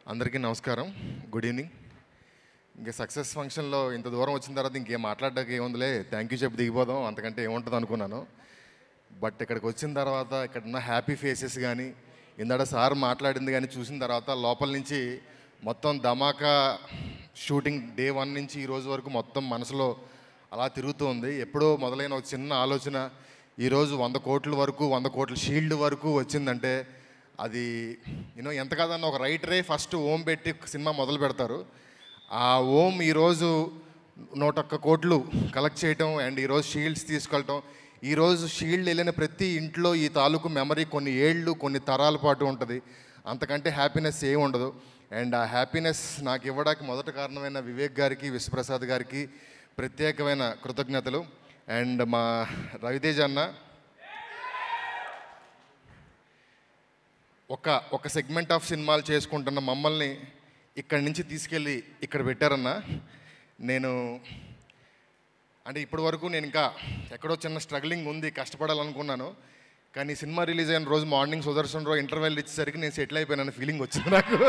అందరికీ నమస్కారం good evening ఇంకా సక్సెస్ ఫంక్షన్లో ఇంత దూరం వచ్చిన తర్వాత ఇంకేం మాట్లాడడానికి ఏముందిలే థ్యాంక్ యూ చెప్పి దిగిపోదాం అంతకంటే ఏముంటుంది అనుకున్నాను బట్ ఇక్కడికి వచ్చిన తర్వాత ఇక్కడ ఉన్న హ్యాపీ ఫేసెస్ కానీ ఇందాక సార్ మాట్లాడింది కానీ చూసిన తర్వాత లోపల నుంచి మొత్తం ధమాకా షూటింగ్ డే వన్ నుంచి ఈ రోజు వరకు మొత్తం మనసులో అలా తిరుగుతూ ఉంది ఎప్పుడో మొదలైన ఒక చిన్న ఆలోచన ఈరోజు వంద కోట్ల వరకు వంద కోట్ల షీల్డ్ వరకు వచ్చిందంటే అది యూనో ఎంత కాదన్న ఒక రైటరే ఫస్ట్ ఓం పెట్టి సినిమా మొదలు పెడతారు ఆ ఓం ఈరోజు నూట ఒక్క కోట్లు కలెక్ట్ చేయటం అండ్ ఈరోజు షీల్డ్స్ తీసుకెళ్ళటం ఈరోజు షీల్డ్ వెళ్ళిన ప్రతి ఇంట్లో ఈ తాలూకు మెమరీ కొన్ని ఏళ్ళు కొన్ని తరాల పాటు ఉంటుంది అంతకంటే హ్యాపీనెస్ ఏమి ఉండదు అండ్ ఆ హ్యాపీనెస్ నాకు ఇవ్వడానికి మొదటి కారణమైన వివేక్ గారికి విశ్వప్రసాద్ గారికి ప్రత్యేకమైన కృతజ్ఞతలు అండ్ మా రవితేజ్ అన్న ఒక ఒక సెగ్మెంట్ ఆఫ్ సినిమాలు చేసుకుంటున్న మమ్మల్ని ఇక్కడి నుంచి తీసుకెళ్ళి ఇక్కడ పెట్టారన్న నేను అంటే ఇప్పటి వరకు నేను ఇంకా ఎక్కడో చిన్న స్ట్రగ్లింగ్ ఉంది కష్టపడాలనుకున్నాను కానీ ఈ సినిమా రిలీజ్ అయిన రోజు మార్నింగ్ సుదర్శన్ రావు ఇంటర్వెల్ ఇచ్చేసరికి నేను సెటిల్ అయిపోయానని ఫీలింగ్ వచ్చింది నాకు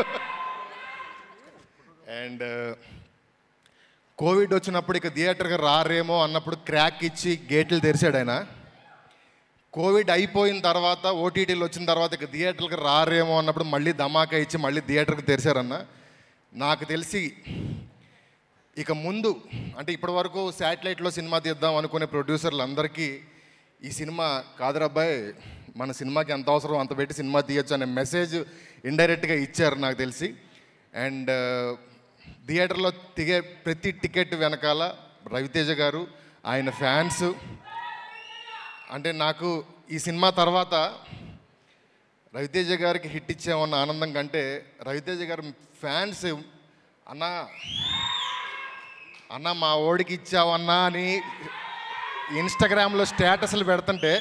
అండ్ కోవిడ్ వచ్చినప్పుడు ఇక థియేటర్కి రారేమో అన్నప్పుడు క్రాక్ ఇచ్చి గేట్లు తెరిచాడు ఆయన కోవిడ్ అయిపోయిన తర్వాత ఓటీటీలు వచ్చిన తర్వాత ఇక థియేటర్కి రారేమో అన్నప్పుడు మళ్ళీ ధమాకా ఇచ్చి మళ్ళీ థియేటర్కి తెరిచారన్న నాకు తెలిసి ఇక ముందు అంటే ఇప్పటి వరకు శాటిలైట్లో సినిమా తీద్దాం అనుకునే ప్రొడ్యూసర్లు అందరికీ ఈ సినిమా కాదరబ్బాయి మన సినిమాకి ఎంత అవసరం అంత పెట్టి సినిమా తీయొచ్చు అనే మెసేజ్ ఇండైరెక్ట్గా ఇచ్చారు నాకు తెలిసి అండ్ థియేటర్లో దిగే ప్రతి టికెట్ వెనకాల రవితేజ గారు ఆయన ఫ్యాన్స్ అంటే నాకు ఈ సినిమా తర్వాత రవితేజ గారికి హిట్ ఇచ్చామన్న ఆనందం కంటే రవితేజ గారి ఫ్యాన్స్ అన్న అన్న మా ఓడికి ఇచ్చావన్నా అని ఇన్స్టాగ్రామ్లో స్టేటస్లు పెడుతుంటే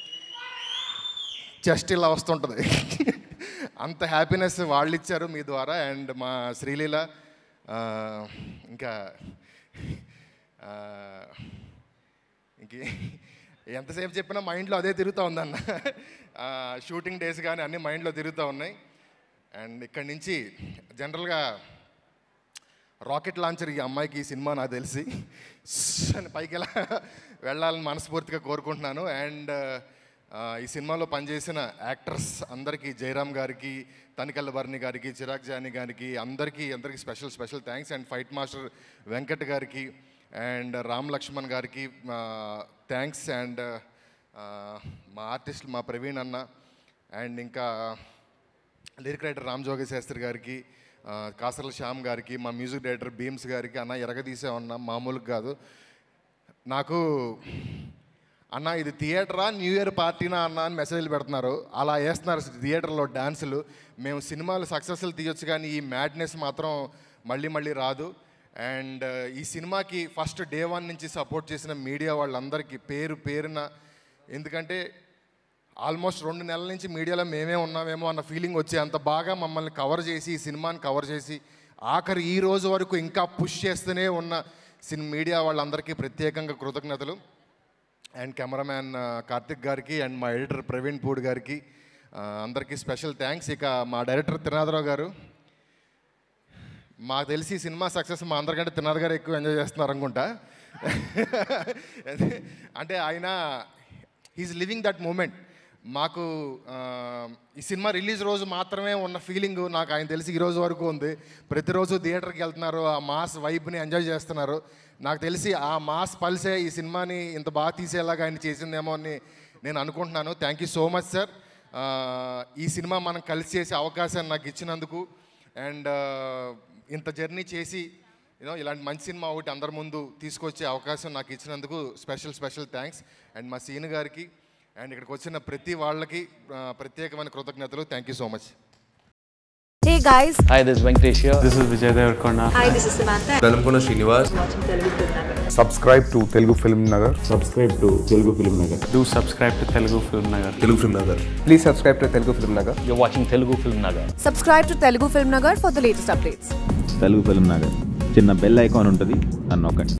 జస్ట్ ఇలా వస్తుంటుంది అంత హ్యాపీనెస్ వాళ్ళు ఇచ్చారు మీ ద్వారా అండ్ మా శ్రీలీల ఆ, ఇంకా ఆ, ఇంకే ఎంతసేపు చెప్పినా మైండ్లో అదే తిరుగుతూ ఉందన్న ఆ, షూటింగ్ డేస్ కానీ అన్ని మైండ్లో తిరుగుతూ ఉన్నాయి అండ్ ఇక్కడి నుంచి జనరల్గా రాకెట్ లాంచర్ ఈ అమ్మాయికి ఈ సినిమా నాకు తెలిసి శ్ష్ అని పైకి ఎలా వెళ్ళాలని మనస్ఫూర్తిగా కోరుకుంటున్నాను అండ్ ఈ సినిమాలో పనిచేసిన యాక్టర్స్ అందరికీ జయరామ్ గారికి తనికల్ల భరణి గారికి చిరాగ్ జానీ గారికి అందరికీ అందరికీ special special thanks and fight master Venkat గారికి అండ్ రామ్ లక్ష్మణ్ గారికి థ్యాంక్స్ అండ్ మా ఆర్టిస్ట్ మా ప్రవీణ్ అన్న అండ్ ఇంకా లిరిక్ రైటర్ రామ్ జోగి శాస్త్రి గారికి ఆ, కాసర్ల శ్యామ్ గారికి మా మ్యూజిక్ డైరెక్టర్ భీమ్స్ గారికి అన్న ఎరగదీసామన్నా మామూలుగా కాదు నాకు అన్న ఇది థియేటరా న్యూ ఇయర్ పార్టీనా అన్న అని మెసేజ్లు పెడుతున్నారు అలా వేస్తున్నారు థియేటర్లో డాన్సులు మేము సినిమాలు సక్సెస్లు తీయొచ్చు కానీ ఈ మ్యాడ్నెస్ మాత్రం మళ్ళీ మళ్ళీ రాదు అండ్ ఈ సినిమాకి ఫస్ట్ డే వన్ నుంచి సపోర్ట్ చేసిన మీడియా వాళ్ళందరికీ పేరు పేరున ఎందుకంటే ఆల్మోస్ట్ రెండు నెలల నుంచి మీడియాలో మేమే ఉన్నామేమో అన్న ఫీలింగ్ వచ్చి అంత బాగా మమ్మల్ని కవర్ చేసి ఈ సినిమాని కవర్ చేసి ఆఖరి ఈ రోజు వరకు ఇంకా పుష్ చేస్తూనే ఉన్న సిన్ మీడియా వాళ్ళందరికీ ప్రత్యేకంగా కృతజ్ఞతలు అండ్ కెమెరామ్యాన్ ఆ, కార్తిక్ గారికి అండ్ మా ఎడిటర్ ప్రవీణ్ పూడ్ గారికి ఆ, అందరికీ స్పెషల్ థ్యాంక్స్ ఇక మా డైరెక్టర్ త్రినాథరావు గారు మాకు తెలిసి ఈ సినిమా సక్సెస్ మా అందరికంటే తినాథ్ గారు ఎక్కువ ఎంజాయ్ చేస్తున్నారు అనుకుంటా అంటే ఆయన హీస్ లివింగ్ దట్ మూమెంట్ మాకు ఆ, ఈ సినిమా రిలీజ్ రోజు మాత్రమే ఉన్న ఫీలింగ్ నాకు ఆయన తెలిసి ఈ రోజు వరకు ఉంది ప్రతిరోజు థియేటర్కి వెళ్తున్నారు ఆ మాస్ వైబ్ని ఎంజాయ్ చేస్తున్నారు నాకు తెలిసి ఆ మాస్ పల్సే ఈ సినిమాని ఇంత బాగా తీసేలాగా ఆయన చేసిందేమో అని నేను అనుకుంటున్నాను thank you so much sir ఈ సినిమా మనం కలిసి చేసే అవకాశాన్ని నాకు ఇచ్చినందుకు అండ్ ఇంత జర్నీ చేసి యూనో ఇలాంటి మంచి సినిమా ఒకటి అందరి ముందు తీసుకొచ్చే అవకాశం నాకు ఇచ్చినందుకు స్పెషల్ స్పెషల్ థ్యాంక్స్ అండ్ మా సీను గారికి అండ్ ఇక్కడికి వచ్చిన ప్రతి వాళ్ళకి ఆ, ప్రత్యేకమైన కృతజ్ఞతలు thank you so much Hey guys, Hi, this is Venkatesh here. This is Vijay Devarkonda. hi, this is Samantha. Velankonda Srinivas subscribe to Telugu Film Nagar. subscribe to Telugu Film Nagar. Do subscribe to Telugu Film Nagar. Telugu film Nagar Please subscribe to Telugu Film Nagar. You're watching Telugu Film Nagar. Subscribe to Telugu Film Nagar for the latest updates. Telugu film Nagar చిన్న bell icon ఉంటుంది అని నొక్కండి